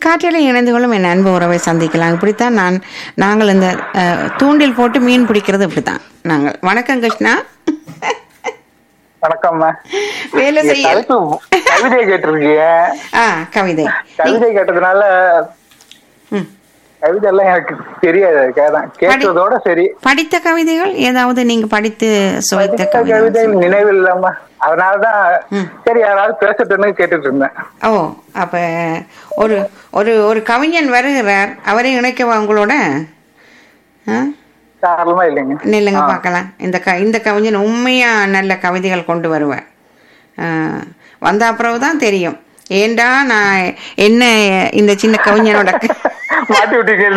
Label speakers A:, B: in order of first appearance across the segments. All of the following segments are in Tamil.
A: காற்றிலே இணைந்து கொள்ளும் என் அன்பு உறவை சந்திக்கலாம் இப்படித்தான் நான் நாங்கள் இந்த அஹ், தூண்டில் போட்டு மீன் பிடிக்கிறது இப்படித்தான் நாங்கள் வணக்கம் கிருஷ்ணா
B: வணக்கம்மா
A: வேலை
B: நீங்க
A: செய்ய
B: தலைப்பு கவிதை கேட்டிருக்கீங்க
A: ஆ கவிதை
B: கவிதை கேட்டதுனால
A: ம்.
B: கவிதை எல்லாம் எனக்கு தெரியாது கேதான் கேட்டதோட சரி
A: படித்த கவிதைகள் ஏதாவது நீங்க படித்து சுவைத்த
B: படித்த
A: கவிதை
B: கவிதை நினைவில் இல்லாம அதனாலதான் சரி யாராவது பேசட்டுன்னு கேட்டுட்டு இருந்தேன்
A: ஓ அப்ப ஒரு ஒரு ஒரு கவிஞன் வருகிறார் அவரை இணைக்கவா உங்களோட ஆ?
B: தாராளமா இல்லைங்க
A: நில்லுங்க பார்க்கலாம் இந்த க இந்த கவிஞன் உண்மையா நல்ல கவிதைகள் கொண்டு வருவார் ஆ, வந்த அப்புறம் தான் தெரியும் ஏண்டா நான் என்ன இந்த சின்ன கவிஞனோட க-
B: மாட்டி விட்டீங்க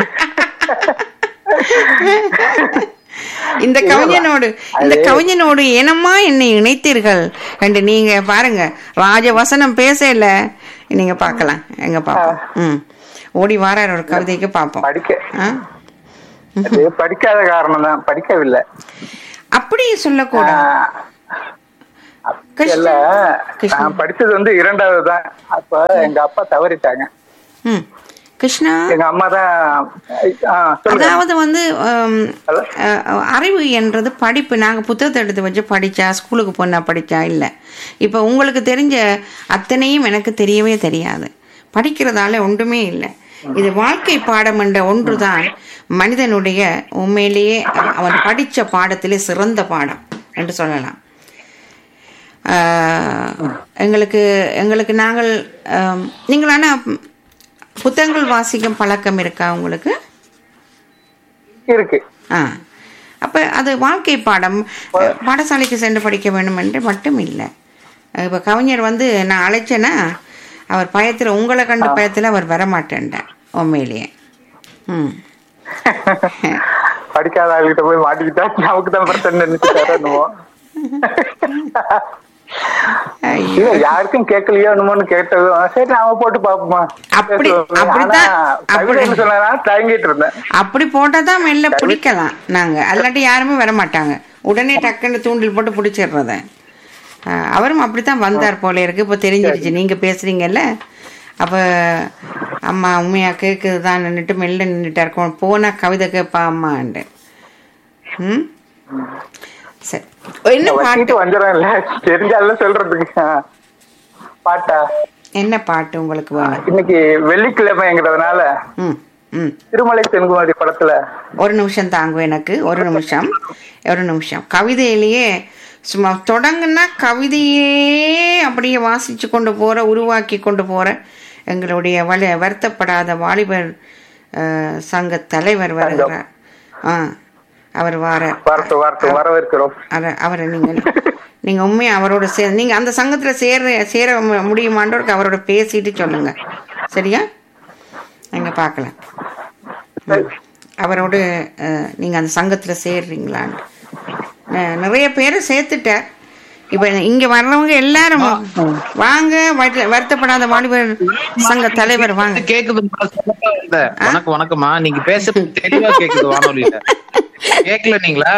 A: இந்த கவிஞனோடு இந்த கவிஞனோடு என்னம்மா என்னை இணைத்தீர்கள் என்று நீங்க பாருங்க ராஜவசனம் பேசல நீங்க பார்க்கலாம் எங்க பாப்போம் ம் ஓடி வாரார் ஒரு கவிதைக்கு பார்ப்போம்
B: படிக்க
A: ஆ?
B: அது படிக்காத காரணம் தான் படிக்கவில்லை
A: அப்படி சொல்லக்கூடாது
B: ஆஹ் இல்ல
A: கிருஷ்ணா.
B: நான் படிச்சது வந்து இரண்டாவது தான் அப்ப எங்க அப்பா தவறிட்டாங்க
A: ம் கிருஷ்ணா
B: எங்க அம்மா தான் ஆஹ் சொல்லுங்க
A: அதாவது வந்து ஹம்,
B: ஹலோ
A: அஹ், அறிவு என்றது படிப்பு நாங்கள் புத்தகத்தை எடுத்து வச்சு படித்தா ஸ்கூலுக்கு போனா படித்தா இல்லை இப்போ உங்களுக்கு தெரிஞ்ச அத்தனையும் எனக்கு தெரியவே தெரியாது படிக்கிறதால ஒன்றுமே இல்லை இது வாழ்க்கை பாடம் என்ற ஒன்று தான் மனிதனுடைய உண்மையிலேயே அ- அவன் படித்த பாடத்திலே சிறந்த பாடம் என்று சொல்லலாம் ஆஹ், எங்களுக்கு எங்களுக்கு நாங்கள் ஆம், நீங்கள் ஆனால் புத்தகங்கள் வாசிக்கும் பழக்கம் இருக்கா உங்களுக்கு
B: இருக்கு
A: ஆ அப்போ அது வாழ்க்கை பாடம் அஹ், பாடசாலைக்கு சென்று படிக்க வேண்டும் என்று மட்டும் இல்லை இப்போ கவிஞர் வந்து நான் அழைச்சேன்னா அவர் பயத்தில் உங்களை கண்டு பயத்தில் அவர் வரமாட்டேன்டார் உண்மையிலேயே ம்
B: படிக்காத ஆளுகிட்ட போய் மாட்டிக்கிட்டா நமக்கு தான் பிரச்சனை நினைச்சுட்டாரு என்னமோ
A: ஐயோ.
B: இல்ல யாருக்கும் கேட்கலையோ என்னமோன்னு கேட்டதும் சரி நாம போட்டு பாப்போமா
A: அப்படி-
B: பேசுவோம்.
A: அப்படித்தான்,
B: ஆனா,
A: அப்படி-
B: கவிதைன்னு சொன்னா தயங்கிட்டு இருந்தேன்
A: அப்படி போட்டால் தான் மெல்ல பிடிக்கலாம் நாங்கள் அல்லாட்டி யாருமே வர மாட்டாங்க உடனே டக்குன்னு தூண்டில் போட்டு பிடிச்சிடுறத ஆஹ், அவரும் அப்படித்தான் வந்தார் போல இருக்கு இப்போ தெரிஞ்சிடுச்சு நீங்கள் பேசுறீங்கல்ல அப்போ அம்மா உண்மையா கேட்குது தான் நின்றுட்டு மெல்ல நின்றுட்டார் போனா கவிதை கேட்பா அம்மாண்டு ம் சரி என்ன பாட்டு
B: வச்சிட்டு வந்துடுறேன் இல்ல தெரிஞ்சாலும் சொல்றதுக்கு ஆ. பாட்டா
A: என்ன பாட்டு உங்களுக்கு வேணும்
B: இன்னைக்கு வெள்ளிக்கிழமைங்கிறதுனால
A: ம் ம்
B: திருமலை தென்குமாரி படத்துல
A: ஒரு நிமிஷம் தாங்கும் எனக்கு ஒரு நிமிஷம் ஒரு நிமிஷம் கவிதையிலேயே சும்மா தொடங்குனா கவிதையே அப்படியே வாசிச்சு கொண்டு போற உருவாக்கி கொண்டு போற எங்களுடைய வல வருத்தப்படாத வாலிபர் அஹ், சங்க தலைவர் வருகிறார் ஆ அவர் வார
B: வார்த்தை வார்த்தை வரவேற்கிறோம்
A: அத அவரை நீங்கள் நீங்க உண்மையா அவரோட சே நீங்க அந்த சங்கத்துல சேர சேர மு- முடியுமான்றவருக்கு அவரோட பேசிட்டு சொல்லுங்க சரியா எங்க பார்க்கலாம் அவரோடு அஹ், நீங்க அந்த சங்கத்துல சேர்றீங்களான்னு அஹ், நிறைய பேரை சேர்த்துட்டார் இப்ப இங்க வர்றவங்க எல்லாரும் வாங்க வருத்த- வருத்தப்படாத வாலிபர் சங்க தலைவர் வாங்க
C: கேக்குதுமா சிறப்பா இருந்த. வணக்கம் வணக்கம்மா நீங்க பேசுறது தெளிவா கேக்குது வானொலியில கேக்கல நீங்களா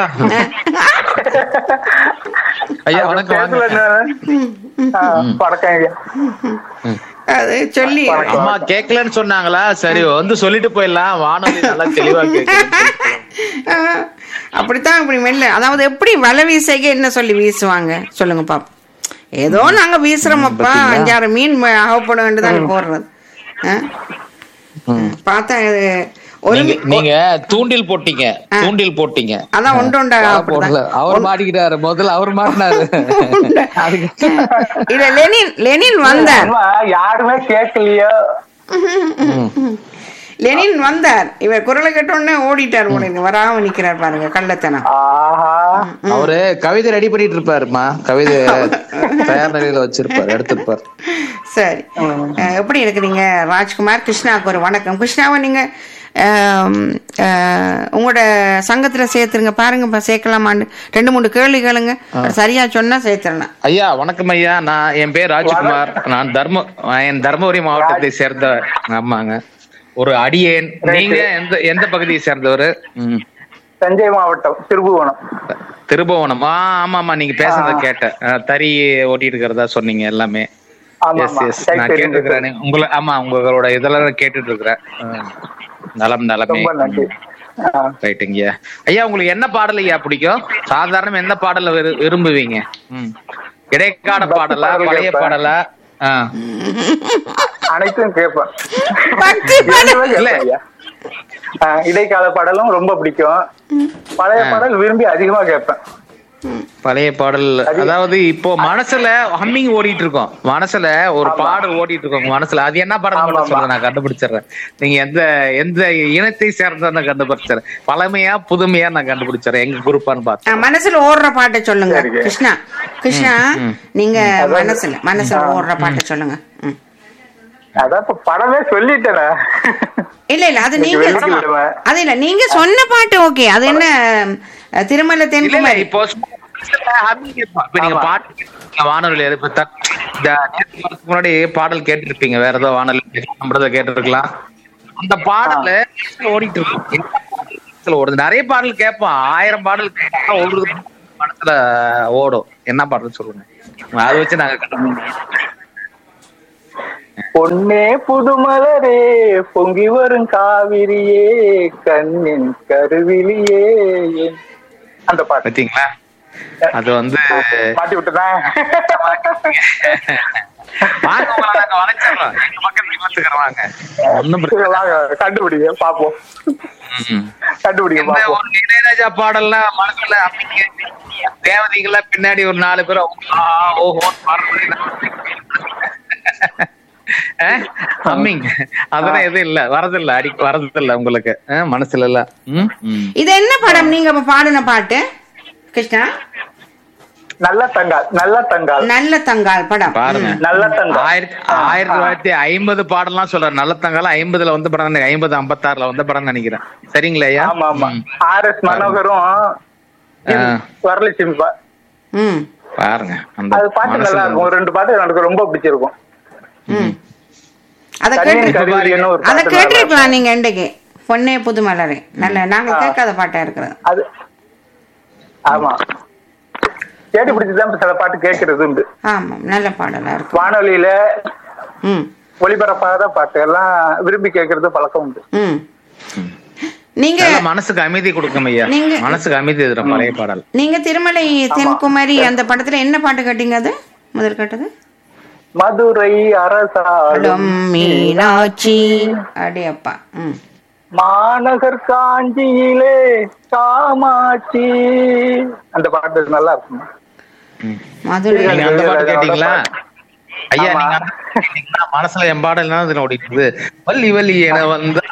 C: ஐயா வணக்கம்
B: பேசல
C: வாங்க
B: என்ன? ஆ, வணக்கம் ஐயா
A: அது சொல்லி
C: அம்மா கேக்கலன்னு சொன்னாங்களா சரி வந்து சொல்லிட்டு போயிடலாம் வானொலி நல்லா தெளிவா கேக்குது
A: அஹ், அப்படித்தான் இப்படி மெல்ல அதாவது எப்படி வலை வீசைக்கு என்ன சொல்லி வீசுவாங்க சொல்லுங்க பாப்போம் ஏதோ நாங்க வீசுறோமப்பா அஞ்சாறு மீன் ம- அகப்பட வேண்டியதான் போடுறது அஹ்? பார்த்தா இது ஒரு
C: நீங்க
A: மீ-
C: நீங்க தூண்டில் போட்டீங்க தூண்டில் போட்டீங்க
A: அதான் ஒன்று உண்டா அப்படிதான்
D: போடல அவர் மாட்டிக்கிட்டாரு முதல்ல அவர் மாட்டினாரு அதுக்கு
A: இல்ல லெனின் லெனின் வந்தார்
B: அம்மா, யாருமே கேட்கலையோ
A: லெனின் வந்தார் இவர் குரலை கேட்டோடனே ஓடிட்டார் உடனே வராம நிக்கிறார் பாருங்க கள்ளத்தனம்
B: ஆஹா
D: அவரு கவிதை ரெடி பண்ணிட்டு இருப்பாருமா கவிதை தயார் நிலையில வச்சிருப்பாரு எடுத்திருப்பாரு
A: சரி அஹ், எப்படி இருக்கிறீங்க ராஜ்குமார் கிருஷ்ணாவுக்கு ஒரு வணக்கம் கிருஷ்ணாவை நீங்க ஆம், அஹ், உங்களோட சங்கத்துல சேர்த்துருங்க பாருங்கப்பா சேர்க்கலாமான்னு ரெண்டு மூணு கேள்வி கேளுங்க அது சரியா சொன்னா சேர்த்துடலாம்
C: ஐயா வணக்கம் ஐயா நான் என் பேர் ராஜ்குமார் நான் தர்ம என் தர்மபுரி மாவட்டத்தை சேர்ந்த ஆமாங்க ஒரு அடியேன் நீங்க எந்த எந்த பகுதியை சேர்ந்தவர் ம்.
B: தஞ்சை மாவட்டம் திருபுவனம்
C: திருபுவனம் ஆ ஆமா ஆமா நீங்க பேசுறத கேட்டேன் அஹ், தறி ஓட்டிட்டு இருக்கிறதா சொன்னீங்க எல்லாமே
B: ஆமா
C: எஸ்
B: ஆமா
C: எஸ் நான்
B: கைத்தறி
C: கேட்டிருக்கிறேன் உங்களை ஆமா உங்களோட இதெல்லாம் கேட்டுட்டு இருக்கிறேன் ஆ. நலம் நலமே
B: ரொம்ப நன்றி ஆ.
C: ரைட்டுங்க ஐயா உங்களுக்கு என்ன பாடல் ஐயா பிடிக்கும் சாதாரண எந்த பாடல விரு- விரும்புவீங்க ம். இடைக்கால
B: பக்தி
C: பாடலா
B: பாடல்
C: பழைய
B: கேட்பேன்.
C: பாடலா ஆ.
B: அனைத்தும் கேட்பேன்
A: பக்தி பாடல்.
B: கேட்பேன்
C: இல்ல.
B: ஐயா. ஆ, இடைக்கால பாடலும் ரொம்ப பிடிக்கும் பழைய பாடல் விரும்பி அதிகமா கேட்பேன்
C: பழைய பாடல்
B: அது-
C: அதாவது இப்போ மனசுல ஹம்மிங் ஓடிட்டு இருக்கோம் மனசுல ஒரு
B: ஆமா.
C: பாடல் ஓடிட்டு இருக்கோம் உங்க மனசுல அது என்ன பாடல்
B: ஆமா,
C: மட்டும்
B: ஆமா.
C: சொல்லுங்க நான் கண்டுபிடிச்சிடுறேன் நீங்க எந்த எந்த இனத்தை சேர்ந்தா கண்டுபிடிச்சிடுறேன் பழமையா புதுமையா நான் கண்டுபிடிச்சிடுறேன் எங்க குரூப்பான்னு
A: ஆ,
C: பார்த்து
A: மனசுல ஓடுற பாட்டை சொல்லுங்க
B: சரிங்க.
A: கிருஷ்ணா கிருஷ்ணா
C: ம்.
A: நீங்க
B: அதாவது-
A: மனசுல மனசுல
B: ஆ.
A: ஓடுற பாட்டை சொல்லுங்க ம்.
B: அதான் இப்ப படமே சொல்லிட்டேனே
A: இல்ல இல்ல அது
B: இன்னைக்கு
A: நீங்க
B: வெள்ளிக்கிழமை.
A: அது இல்ல நீங்க சொன்ன பாட்டு ஓகே அது என்ன அஹ், திருமல
C: இல்ல இல்ல
A: தென்குமாரி
C: இப்போ humming இருக்கும். இப்ப நீங்க
B: ஆமா.
C: பாட்டு கேட்டிருப்பீங்க வானொலி இப்ப த- இந்த நேத்து வரதுக்கு முன்னாடி பாடல் கேட்டிருப்பீங்க வேற ஏதோ வானொலி நம்மளத கேட்டிருக்கலாம் அந்த பாடல் ஓடிட்டு இருக்கும் என்ன மனசுல ஓடுது நிறைய பாடல் கேட்போம் ஆயிரம் பாடல் கேட்டா ஒரு மனசுல ஓடும் என்ன பாடல் சொல்லுங்க அதை வச்சு நாங்க கண்டுபிடிப்போம்.
B: பொன்னே புதுமலரே பொங்கி வரும் காவிரியே கண்ணின் கருவிலியே என்- அந்த பாட்டு
C: பாத்தீங்களா அது வந்து
B: பாட்டி விட்டுதான்
C: வாங்க உங்களை நாங்க வளைச்சிடுறோம் எங்க பக்கத்துக்கு வந்துக்கிறோம் வாங்க ஒண்ணும் பிரச்சனை இல்ல.
B: வாங்க கண்டுபிடிங்க பாப்போம்
C: ம்.
B: கண்டுபிடிங்க
C: இந்த
B: பாப்போம்
C: ஒரு இளையராஜா பாடல்லாம் மனசுல அப்படிங்க தேவதைகளா பின்னாடி ஒரு நாலு பேர் ஆ, ஓஹோ அம்மிங் அதெல்லாம் எதுவும் இல்ல வரதில்ல அடி வரதில்ல உங்களுக்கு ஆ, மனசுல இல்ல ம், ம்.
A: இது என்ன படம் நீங்க இப்ப பாடின பாட்டு கிருஷ்ணா
B: நல்ல தங்கால் நல்ல தங்கால்
A: நல்ல தங்கால் படம்
C: பாருங்க
B: நல்ல தங்கால்
C: ஆயிரத்தி ஆயிரத்தி தொள்ளாயிரத்தி ஐம்பது பாடலாம் சொல்றேன் நல்ல தங்கால ஐம்பதுல வந்த படம் நினைக்கிறேன். ஐம்பது ஐம்பத்தாறுல வந்த படம் நினைக்கிறேன் சரிங்களா ஐயா
B: ஆமா ஆமா
C: ம்.
B: ஆர் எஸ் மனோகரும்
C: ஆ,
B: வரலட்சுமி பா-
A: ம்
C: பாருங்க அந்த
B: அது பாட்டு நல்லா
C: மனசுல
B: இருக்கும் ஒரு ரெண்டு பாட்டு எனக்கு ரொம்ப பிடிச்சிருக்கும்
A: ம் அத
B: கண்ணின்
A: கேட்டு
B: கருவிலின்னு ஒரு
A: அத
B: பாட்டு நல்லா
A: கேட்டிருக்கலாம் நீங்க இன்றைக்கு பொன்னே புது மலரே நல்ல நாங்க கேட்காத பாட்டா இருக்கிறது
B: அது ஆமா கேட்டு பிடிச்சதான் சில பாட்டு கேட்கறது உண்டு
A: ஆமா நல்ல பாடலா இருக்கும்
B: வானொலியில
A: ம்
B: ஒளிபரப்பாத பாட்டு எல்லாம் விரும்பி கேட்கறது பழக்கம் உண்டு
A: ம் நீங்க
C: நல்ல மனசுக்கு அமைதி கொடுக்கும் ஐயா
A: நீங்க-
C: மனசுக்கு அமைதி தரும் பழைய பாடல்
A: நீங்க திருமலை தென்குமாரி அந்த படத்துல என்ன பாட்டு கேட்டீங்க அது முதல் கேட்டது
B: மதுரை அரசாளும்
A: மீனாட்சி அடே அப்பா ம்
B: மாநகர் காஞ்சியிலே காமாட்சி அந்த பாட்டு நல்லா இருக்கும்
A: மதுரை
C: நீங்க அந்த பாட்டு கேட்டீங்களா ஐயா
B: ஆமா.
C: நீங்க அந்த பாட்டு கேட்டீங்களா? மனசுல எம்பாடல் என்ன ஓடிட்டு இருக்குது வள்ளி வள்ளி என வந்த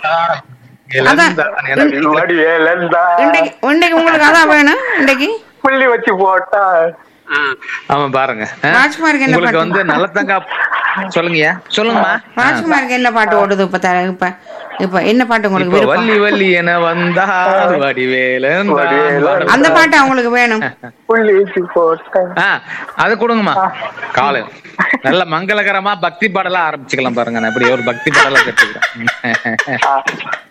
B: வடிவேலந்தா
A: இன்றைக்கு இன்றைக்கு உங்களுக்கு அதான் வேணும் இன்றைக்கு
B: புள்ளி வச்சு போட்டா
C: ஆமா பாருங்க ஆ?
A: ராஜ்குமாருக்கு என்ன
C: உங்களுக்கு
A: பாட்டு?
C: வந்து நல்லத்தங்கா சொல்லுங்கய்யா சொல்லுங்கம்மா
A: ராஜ்குமாருக்கு என்ன பாட்டு ஓடுது இப்ப த- இப்ப இப்ப என்ன பாட்டு உங்களுக்கு
C: இப்ப
A: விருப்பம்
C: வள்ளி வள்ளி என வந்தா வடிவேலன்
B: வடிவேலன்.
A: அந்த பாட்டு அவங்களுக்கு வேணும்
B: புள்ளி வச்சு போட்டா
C: ஆ அது கொடுங்கம்மா காலை நல்ல மங்களகரமா பக்தி பாடலா ஆரம்பிச்சுக்கலாம் பாருங்க நான் இப்படி ஒரு பக்தி பாடலா கத்துக்கிறேன்
B: ஆ.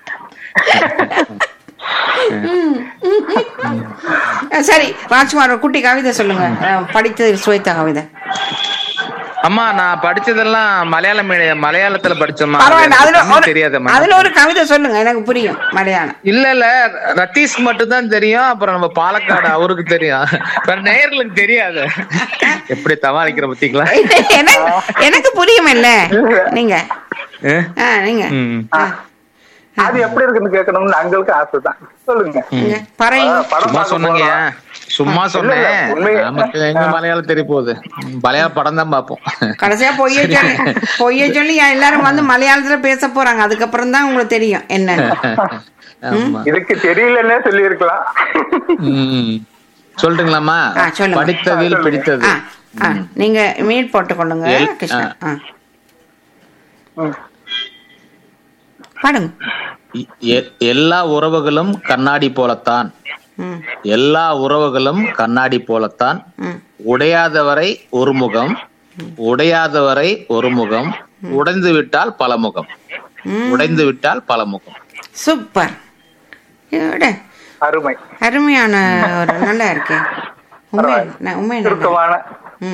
A: அஹ் சரி ராஜ்குமார் ஒரு குட்டி கவிதை சொல்லுங்க அஹ் படித்தது சுவைத்த கவிதை
C: அம்மா நான் படிச்சதெல்லாம் மலையாள மீடியம் மலையாளத்துல படிச்சோம்மா
A: பரவாயில்ல அதுல
C: தமிழ்
A: ஒரு-
C: தெரியாதம்மா
A: அதுல ஒரு கவிதை சொல்லுங்க எனக்கு புரியும் மலையாளம்
C: இல்ல இல்ல ரத்தீஷ்க்கு மட்டும் தான் தெரியும் அப்புறம் நம்ம பாலக்காடு அவருக்கு தெரியும் வேற நேயர்களுக்கு தெரியாது எப்படி சமாளிக்கிற பத்திங்களா
A: எனக்கு எனக்கு புரியும் இல்ல நீங்க ஆ, நீங்க
C: ம்.
A: ஆ,
B: அது எப்படி இருக்குன்னு கேட்கணும்னு அங்களுக்கு ஆசைதான் சொல்லுங்க
A: நீங்க பறை
B: ஆ, படம்
C: சும்மா
B: பார்க்க
C: சொன்னீங்க
B: போறோம்.
C: சும்மா சொன்னேன்
B: இல்ல, உண்மையா-
C: நமக்கு எங்க மலையாளம் தெரிய போகுது மலையாள படம் தான் பார்ப்போம்
A: கடைசியா பொய்ய சொல்லி பொய்ய சொல்லி எல்லாரும் வந்து மலையாளத்துல பேச போறாங்க அதுக்கப்புறம் தான் உங்களுக்கு தெரியும் என்ன
C: ஆமா
B: இதுக்கு தெரியலன்னே சொல்லி இருக்கலாம்
C: ம். சொல்லட்டுங்களாம்மா
A: ஆ, சொல்லுங்க.
C: படித்ததில் பிடித்தது
A: ஆ, ஆ, நீங்க மீட் போட்டுக் கொள்ளுங்க
C: எல்-
A: கிருஷ்ணா
C: ஆ.
A: ஆ. பாடுங்க
D: எ- எ- எல்லா உறவுகளும் கண்ணாடி போலத்தான்
A: ம்,
D: எல்லா உறவுகளும் கண்ணாடி போலத்தான்
A: ம்.
D: உடையாதவரை ஒரு முகம் உடையாதவரை ஒரு முகம் உடைந்து விட்டால் பல முகம்
A: ம்.
D: உடைந்து விட்டால் பல முகம்
A: சூப்பர் இதோட
B: அருமை
A: அருமையான ஒரு நல்லா இருக்கு உண்மை ந- உண்மை நல்லா
B: சுருக்கமான
A: ம்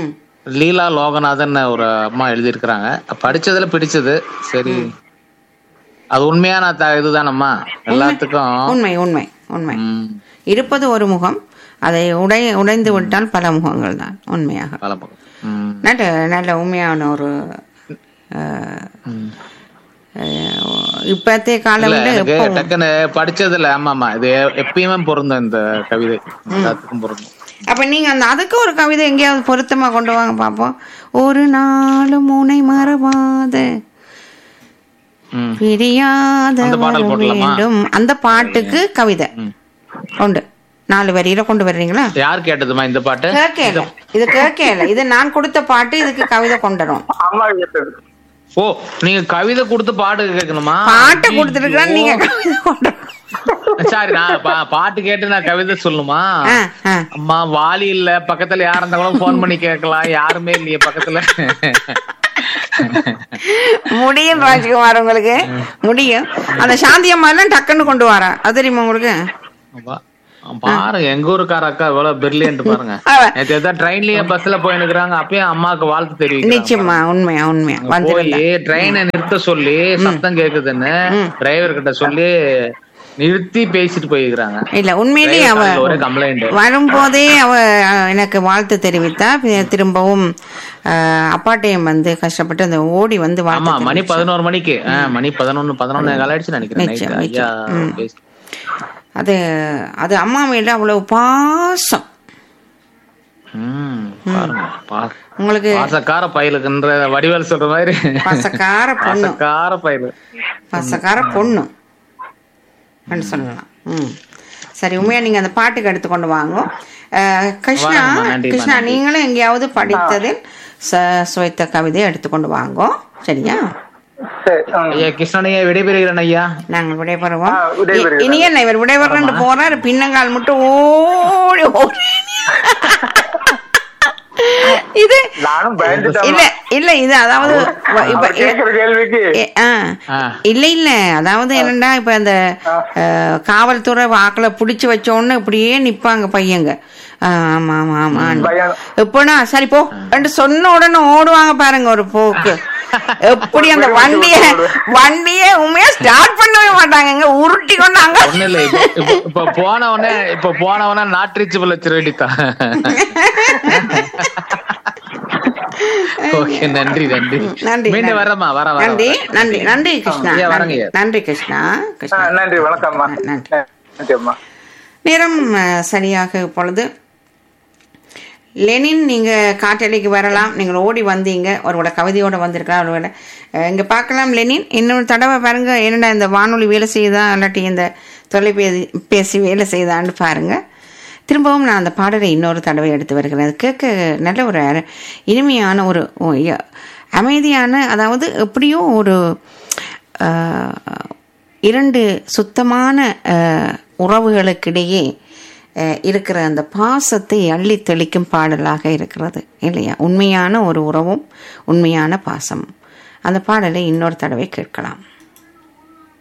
D: லீலா லோகநாதன் ஒரு அம்மா எழுதியிருக்கிறாங்க படிச்சதுல பிடிச்சது சரி அது உண்மையான த- இதுதானம்மா எல்லாத்துக்கும்
A: உண்மை உண்மை உண்மை
D: ம்,
A: இருப்பது ஒரு முகம் அதை உடை உடைந்து விட்டால் பல முகங்கள் தான் உண்மையாக
D: பல பக்கம். ம்,
A: நல்ல நல்ல உண்மையான ஒரு அஹ்,
D: ம்.
A: அஹ், இப்பத்தே காலம்
D: இல்ல
A: விட
D: எனக்கு
A: எப்பவும்
D: டக்குன்னு படிச்சதுல ஆமாமா இது எப்பயுமே பொருந்தும் இந்த கவிதை எல்லாத்துக்கும் பொருந்தும்
A: அப்ப நீங்க அந்த அதுக்கு ஒரு கவிதை எங்கேயாவது பொருத்தமா கொண்டு வாங்க பாப்போம் ஒரு நாளும் உனை மறவாத
D: ம்.
A: பிரியாத
D: அந்த பாடல்
A: வர
D: போடலாமா?
A: வேண்டும் அந்த பாட்டுக்கு கவிதை
D: ம்.
A: உண்டு நாலு வரியில கொண்டு வர்றீங்களா
D: யார் கேட்டதுமா இந்த பாட்டு
A: கேட்கல இது கேட்கல இது நான் கொடுத்த பாட்டு இதுக்கு கவிதை கொண்டு வரும்
B: அம்மா கேட்டது
D: ஓ நீங்க கவிதை கொடுத்து பாட்டு கேட்கணுமா
A: பாட்டை கொடுத்துருக்கேன் நீங்க கவிதை கொண்டு வரணும்.
D: சாரி நான் பா- பாட்டு கேட்டு நான் கவிதை சொல்லணுமா
A: ஆ, ஆ.
D: அம்மா வாலி இல்ல பக்கத்துல யார் இருந்தா கூட போன் பண்ணி கேட்கலாம் யாருமே இல்லையே பக்கத்துல
A: முடியும் ராஜ்குமார் உங்களுக்கு முடியும் அந்த சாந்தி அம்மா எல்லாம் டக்குன்னு கொண்டு வரா அது தெரியுமா உங்களுக்கு
D: அப்பா, பாருங்க எங்க ஊருக்கார அக்கா எவ்வளவு பிரில்லியன்ட் பாருங்க
A: அவ.
D: நேத்து ஏதாவது ட்ரெயின்லயே பஸ்ல போயினுக்குறாங்க அப்பயும் அம்மாவுக்கு வாழ்த்து தெரிவிக்கிறாங்க
A: நிச்சயமா உண்மையா உண்மையா வந்திருந்தா
D: போய் ட்ரெயினை நிறுத்த சொல்லி சத்தம் கேக்குதுன்னு டிரைவர் கிட்ட சொல்லி நிறுத்தி பேசிட்டு போயிருக்கிறாங்க
A: இல்ல உண்மையிலேயே அவ
D: ஒரே கம்ப்ளைண்ட்
A: வரும்போதே அவ அஹ், எனக்கு வாழ்த்து தெரிவித்தா பி- திரும்பவும் அஹ், அப்பாட்டையும் வந்து கஷ்டப்பட்டு அந்த ஓடி வந்து
D: ஆமா
A: வாழ்த்து
D: மணி
A: தெரிவிச்சா.
D: பதினோரு மணிக்கு ஆ, மணி பதினொன்னு பதினொன்னு கால ஆயிடுச்சு நினைக்கிறேன்
A: நிச்சயம்,
D: நைட்டு ஐயா
A: நிச்சயம்.
D: பேசி
A: அது அது அம்மா மேல அவ்வளவு பாசம்
D: ம், பாருங்க பாரு
A: உங்களுக்கு
D: பாசக்கார பயலுக்குன்ற வடிவேல் சொல்ற மாதிரி
A: பாசக்கார பொண்ணு
D: பாசக்கார பயலு
A: பாசக்கார பொண்ணு அப்படின்னு சொல்லலாம் ம் சரி உண்மையா நீங்க அந்த பாட்டுக்கு எடுத்து கொண்டு வாங்க அஹ், கிருஷ்ணா
D: வரேம்மா, நன்றிம்மா,
A: கிருஷ்ணா
D: நன்றி.
A: நீங்களும் எங்கேயாவது படித்ததில் ச- சுவைத்த கவிதையை எடுத்துக்கொண்டு வாங்கோ சரியா
B: சரி ம்.
D: ஐயா கிருஷ்ணனையா விடைபெறுகிறேன் ஐயா
A: நாங்கள் விடைபெறுவோம்
B: ஆ, விடைபெறுகிறேன்.
A: இனி என்ன இவர் விடைபெறன்னு போறாரு பின்னங்கால் மட்டும் ஓடி ஓடி இது
B: நானும் பயந்துட்டேன்
A: இல்ல இல்ல இது அதாவது வ- இப்ப
B: அவர் கேக்குற கேள்விக்கு
A: ஏ, ஆ.
D: ஆ.
A: இல்ல இல்ல அதாவது என்னடா இப்ப அந்த அஹ், காவல்துறை வாக்குல புடிச்சு வச்ச உடனே இப்படியே நிப்பாங்க பையங்க ஆ, ஆமா ஆமா ஆமா
B: பயம்.
A: எப்போனா சரி போ ரெண்டு சொன்ன உடனே ஓடுவாங்க பாருங்க ஒரு போக்கு எப்படி அந்த வண்டிய வண்டிய உண்மையா ஸ்டார்ட் பண்ணவே மாட்டாங்க உருட்டி கொண்டு அங்க
D: ஒண்ணு இல்ல இப்ப இப்ப- இப்ப போனவனே இப்ப போனவனே நாட்ரிச்சுபல் வச்சிட வேண்டித்தான் ஓகே நன்றி நன்றி
A: நன்றி
D: மீண்டும்
A: நன்றி.
D: வரமா வர வர
A: நன்றி நன்றி நன்றி கிருஷ்ணா
D: ஐயா, வரேங்க
A: நன்றி.
D: ஐயா.
A: நன்றி கிருஷ்ணா
B: ஆ,
A: கிருஷ்ணா
B: நன்றி வணக்கம்மா
A: நன்றி.
B: நன்றி அம்மா
A: நேரம் அஹ், சரியாக இப்பொழுது லெனின் நீங்க காற்றலைக்கு வரலாம் நீங்கள் ஓடி வந்தீங்க ஒருவேளை கவிதையோட வந்திருக்கலாம் ஒருவேளை அஹ், இங்க பார்க்கலாம் லெனின் இன்னொரு தடவை பாருங்க என்னடா இந்த வானொலி வேலை செய்யுதா இல்லாட்டி இந்த தொலைபேசி பேசி வேலை செய்யுதான்னு பாருங்க திரும்பவும் நான் அந்த பாடலை இன்னொரு தடவை எடுத்து வருகிறேன் அது கேட்க நல்ல ஒரு அர- இனிமையான ஒரு ஓ, ய- அமைதியான அதாவது எப்படியோ ஒரு அஹ், இரண்டு சுத்தமான அஹ், உறவுகளுக்கிடையே அஹ், இருக்கிற அந்த பாசத்தை அள்ளி தெளிக்கும் பாடலாக இருக்கிறது இல்லையா உண்மையான ஒரு உறவும் உண்மையான பாசமும் அந்த பாடலை இன்னொரு தடவை கேட்கலாம்